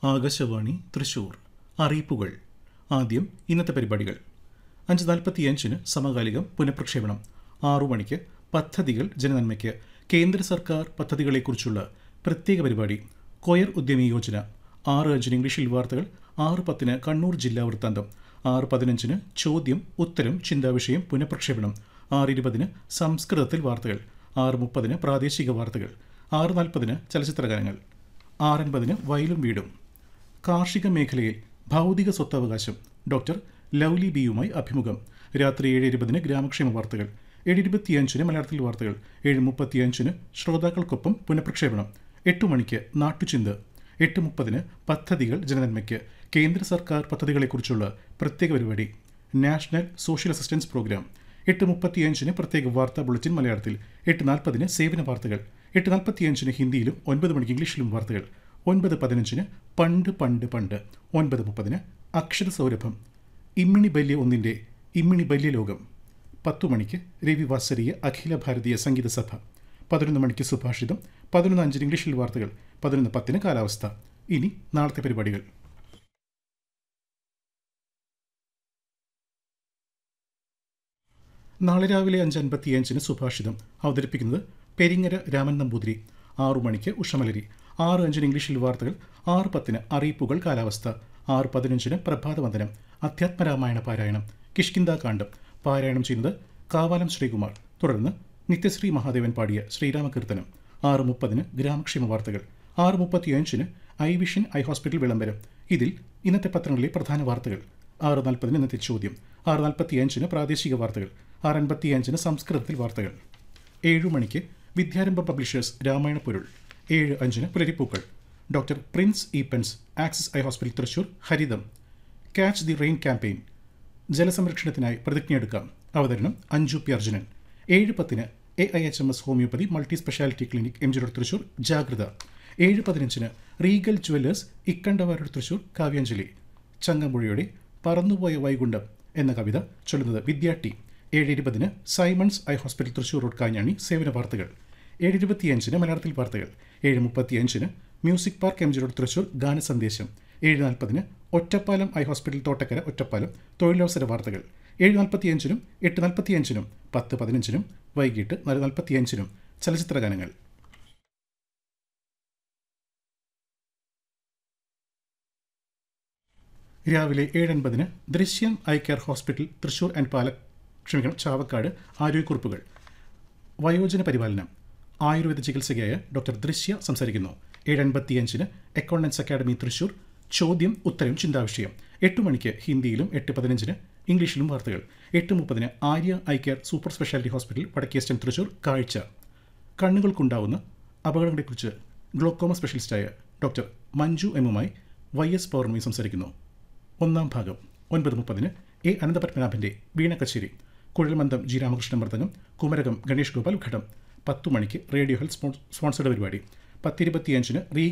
ആകാശവാണി തൃശൂർ അറിയിപ്പുകൾ ആദ്യം ഇന്നത്തെ പരിപാടികൾ അഞ്ച് നാൽപ്പത്തിയഞ്ചിന് സമകാലികം പുനഃപ്രക്ഷേപണം ആറു മണിക്ക് പദ്ധതികൾ ജനനന്മയ്ക്ക് കേന്ദ്ര സർക്കാർ പദ്ധതികളെക്കുറിച്ചുള്ള പ്രത്യേക പരിപാടി കൊയർ ഉദ്യമി യോജന ആറ് അഞ്ചിന് ഇംഗ്ലീഷിൽ വാർത്തകൾ ആറ് പത്തിന് കണ്ണൂർ ജില്ലാ വൃത്താന്തം ആറ് പതിനഞ്ചിന് ചോദ്യം ഉത്തരം ചിന്താവിഷയം പുനഃപ്രക്ഷേപണം ആറ് ഇരുപതിന് സംസ്കൃതത്തിൽ വാർത്തകൾ ആറ് മുപ്പതിന് പ്രാദേശിക വാർത്തകൾ ആറ് നാൽപ്പതിന് ചലച്ചിത്രഗാനങ്ങൾ ആറൻപതിന് വയലും വീടും കാർഷിക മേഖലയിൽ ഭൗതിക സ്വത്തവകാശം ഡോക്ടർ ലൗലി ബിയുമായി അഭിമുഖം രാത്രി ഏഴ് ഇരുപതിന് ഗ്രാമക്ഷേമ വാർത്തകൾ ഏഴ് ഇരുപത്തിയഞ്ചിന് മലയാളത്തിൽ വാർത്തകൾ ഏഴ് മുപ്പത്തിയഞ്ചിന് ശ്രോതാക്കൾക്കൊപ്പം പുനഃപ്രക്ഷേപണം എട്ട് മണിക്ക് നാട്ടുചിന്ത എട്ട് മുപ്പതിന് പദ്ധതികൾ ജനനന്മയ്ക്ക് കേന്ദ്ര സർക്കാർ പദ്ധതികളെക്കുറിച്ചുള്ള പ്രത്യേക പരിപാടി നാഷണൽ സോഷ്യൽ അസിസ്റ്റൻസ് പ്രോഗ്രാം എട്ട് മുപ്പത്തിയഞ്ചിന് പ്രത്യേക വാർത്താ ബുള്ളറ്റിൻ മലയാളത്തിൽ എട്ട് നാൽപ്പതിന് സേവന വാർത്തകൾ എട്ട് നാൽപ്പത്തിയഞ്ചിന് ഹിന്ദിയിലും ഒൻപത് മണിക്ക് ഇംഗ്ലീഷിലും വാർത്തകൾ ഒൻപത് പതിനഞ്ചിന് പണ്ട് പണ്ട് പണ്ട് ഒൻപത് മുപ്പതിന് അക്ഷര സൗരഭം ഇമ്മിണി ബല്യ ഒന്നിൻ്റെ ഇമ്മിണി ബല്യ ലോകം പത്തു മണിക്ക് രവി വാസരീയ അഖില ഭാരതീയ സംഗീത സഭ പതിനൊന്ന് മണിക്ക് സുഭാഷിതം പതിനൊന്ന് അഞ്ചിന് ഇംഗ്ലീഷിൽ വാർത്തകൾ പതിനൊന്ന് പത്തിന് കാലാവസ്ഥ ഇനി നാളത്തെ പരിപാടികൾ നാളെ രാവിലെ അഞ്ച് അൻപത്തിയഞ്ചിന് സുഭാഷിതം അവതരിപ്പിക്കുന്നത് പെരിങ്ങര രാമൻ നമ്പൂതിരി ആറു മണിക്ക് ഉഷമലരി ആറ് അഞ്ചിന് ഇംഗ്ലീഷിൽ വാർത്തകൾ ആറ് പത്തിന് അറിയിപ്പുകൾ കാലാവസ്ഥ ആറ് പതിനഞ്ചിന് പ്രഭാതവന്ദനം അധ്യാത്മരാമായണ പാരായണം കിഷ്കിന്ദ കാണ്ഡം പാരായണം ചെയ്യുന്നത് കാവാലം ശ്രീകുമാർ തുടർന്ന് നിത്യശ്രീ മഹാദേവൻ പാടിയ ശ്രീരാമകീർത്തനം ആറ് മുപ്പതിന് ഗ്രാമക്ഷേമ വാർത്തകൾ ആറ് മുപ്പത്തിയഞ്ചിന് ഐ വിഷൻ ഐ ഹോസ്പിറ്റൽ വിളംബരം ഇതിൽ ഇന്നത്തെ പത്രങ്ങളിലെ പ്രധാന വാർത്തകൾ ആറ് നാൽപ്പതിന് ഇന്നത്തെ ചോദ്യം ആറ് നാൽപ്പത്തിയഞ്ചിന് പ്രാദേശിക വാർത്തകൾ ആറ് അൻപത്തിയഞ്ചിന് സംസ്കൃതത്തിൽ വാർത്തകൾ ഏഴു മണിക്ക് വിദ്യാരംഭ പബ്ലിഷേഴ്സ് രാമായണ പൊരുൾ ഏഴ് അഞ്ചിന് പുലരിപ്പൂക്കൾ doctor Prince Eappen's Axis eye hospital Thrissur ഹരിതം ക്യാച്ച് ദി റെയിൻ ക്യാമ്പയിൻ ജലസംരക്ഷണത്തിനായി പ്രതിജ്ഞയെടുക്കാം അവതരണം അഞ്ജു പി അർജുനൻ ഏഴ് പത്തിന് A I H M S homoeopathy multi speciality clinic M G road Thrissur ജാഗ്രത ഏഴ് പതിനഞ്ചിന് റീഗൽ ജുവല്ലേഴ്സ് ഇക്കണ്ടവാരോട് തൃശൂർ കാവ്യാഞ്ജലി ചങ്ങമ്പുഴയുടെ പറന്നുപോയ വൈകുണ്ഠം എന്ന കവിത ചൊല്ലുന്നത് വിദ്യാട്ടി ഏഴ് ഇരുപതിന് Simon's eye hospital Thrissur road Kanjani സേവന വാർത്തകൾ ഏഴ് ഇരുപത്തിയഞ്ചിന് മലയാളത്തിൽ വാർത്തകൾ ഏഴ് മുപ്പത്തിയഞ്ചിന് music park M G road Thrissur ഗാനസന്ദേശം ഏഴ് നാൽപ്പതിന് ഒറ്റപ്പാലം ഐ ഹോസ്പിറ്റൽ തോട്ടക്കര ഒറ്റപ്പാലം തൊഴിലവസര വാർത്തകൾ ഏഴ് നാൽപ്പത്തിയഞ്ചിനും എട്ട് നാൽപ്പത്തിയഞ്ചിനും പത്ത് പതിനഞ്ചിനും വൈകിട്ട് നാല് നാൽപ്പത്തിയഞ്ചിനും ചലച്ചിത്ര ഗാനങ്ങൾ രാവിലെ ഏഴൻപതിന് Drishyam eye care hospital Thrissur and Pala ക്ഷമിക്കണം ചാവക്കാട് ആരോഗ്യക്കുറിപ്പുകൾ വയോജന പരിപാലനം ആയുർവേദ ചികിത്സകയായ ഡോക്ടർ ദൃശ്യ സംസാരിക്കുന്നു ഏഴ് അൻപത്തിയഞ്ചിന് അക്കൗണ്ടൻസ് അക്കാദമി തൃശൂർ ചോദ്യം ഉത്തരം ചിന്താവിഷയം എട്ട് മണിക്ക് ഹിന്ദിയിലും എട്ട് പതിനഞ്ചിന് ഇംഗ്ലീഷിലും വാർത്തകൾ എട്ട് മുപ്പതിന് Arya eye care super speciality hospital വടക്കേസ്റ്റൻ തൃശൂർ കാഴ്ച കണ്ണുകൾക്കുണ്ടാവുന്ന അപകടങ്ങളെക്കുറിച്ച് ഗ്ലോക്കോമ സ്പെഷ്യലിസ്റ്റായ ഡോക്ടർ മഞ്ജു എമ്മുമായി വൈ എസ് പൗർണമി സംസാരിക്കുന്നു ഒന്നാം ഭാഗം ഒൻപത് മുപ്പതിന് എ അനന്തപത്മനാഭന്റെ വീണ കച്ചേരി കുഴൽമന്ദം ജി രാമകൃഷ്ണൻ മർദ്ദനം കുമരകം ഗണേഷ് ഗോപാൽ ഘടം പത്തു മണിക്ക് റേഡിയോ ഹെൽത്ത് സ്പോൺസേഡ് പരിപാടി പത്തിരുപത്തിയഞ്ചിന് റീ